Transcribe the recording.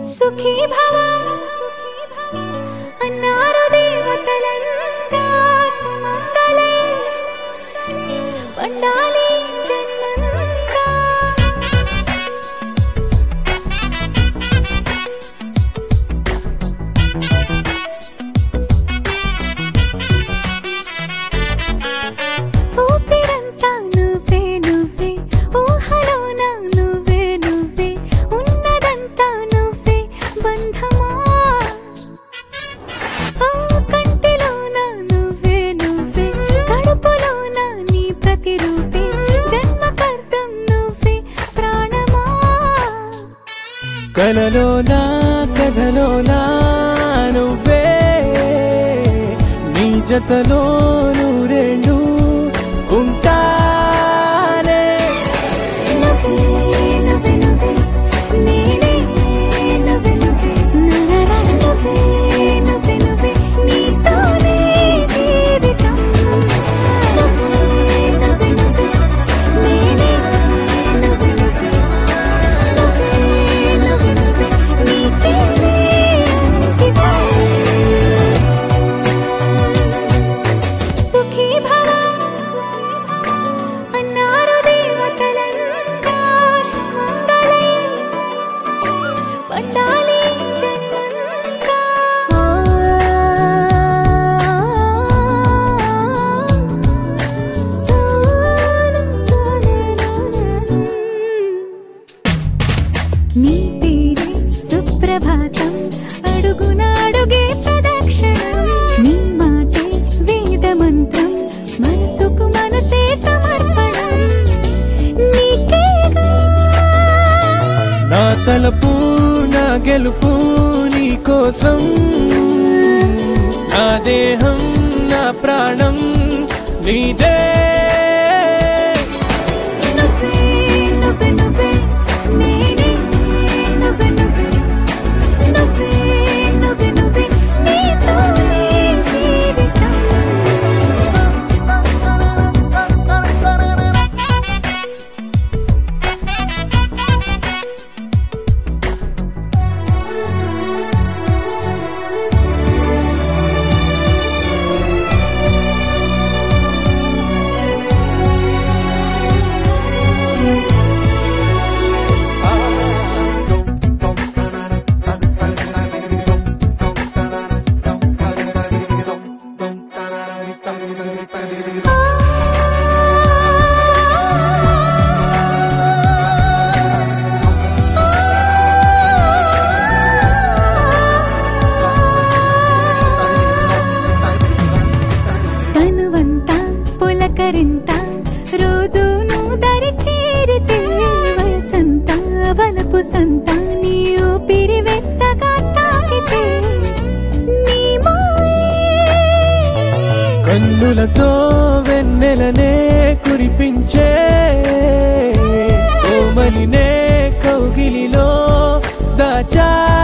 సుఖీ భవ అన్నారు దేవతలంతా సుమంగళే పండాలి జన్మంతా ఊపిరంతా నువ్వే నువ్వే ఊహలోన నువ్వే నువ్వే ఉన్నదంతా నువ్వే బంధమా ఆ కంటిలోన నువ్వే నువ్వే కడుపులోన నీ ప్రతిరూపే జన్మకర్తం నువ్వే ప్రాణమా కలలోనా కథలోనా నువ్వే నీ జతలో నూరేళ్ళు ఉంటానే నువ్వే నువ్వే నువ్వే నేనే నువ్వే నువ్వే నననా నువ్వే నువ్వే నువ్వే నీతోనే జీవితం నువ్వే నువ్వే నువ్వే నేనే నువ్వే నువ్వే నువ్వే నువ్వే నువ్వే నీకేనే అంకితం సుఖీ భవ అన్నారు దేవతలంతా సుమంగళే పండాలి జన్మంతా నీ పేరే సుప్రభాతం అడుగున అడుగే ప్రదక్షిణం నీ మాటే వేద మంత్రం మనసుకు మనసే సమర్పణం నీకేగా నా తలపు నా గెలుపు నీ కోసం నా దేహం నా ప్రాణం నీదే నువ్వే నువ్వే నువ్వే నేనే నువ్వే నువ్వే నువ్వే నువ్వే నువ్వే నీతోనే జీవితం తనువంతా పులకరింత రోజు నువ్వు దరి చేరితే వయసంతా వలపు సంత నీ ఊపిరి వెచ్చగా తాకితే నీ మాయే కన్నులతో వెన్నెలనే కురిపించే కోమలినే కౌగిలిలో దాచా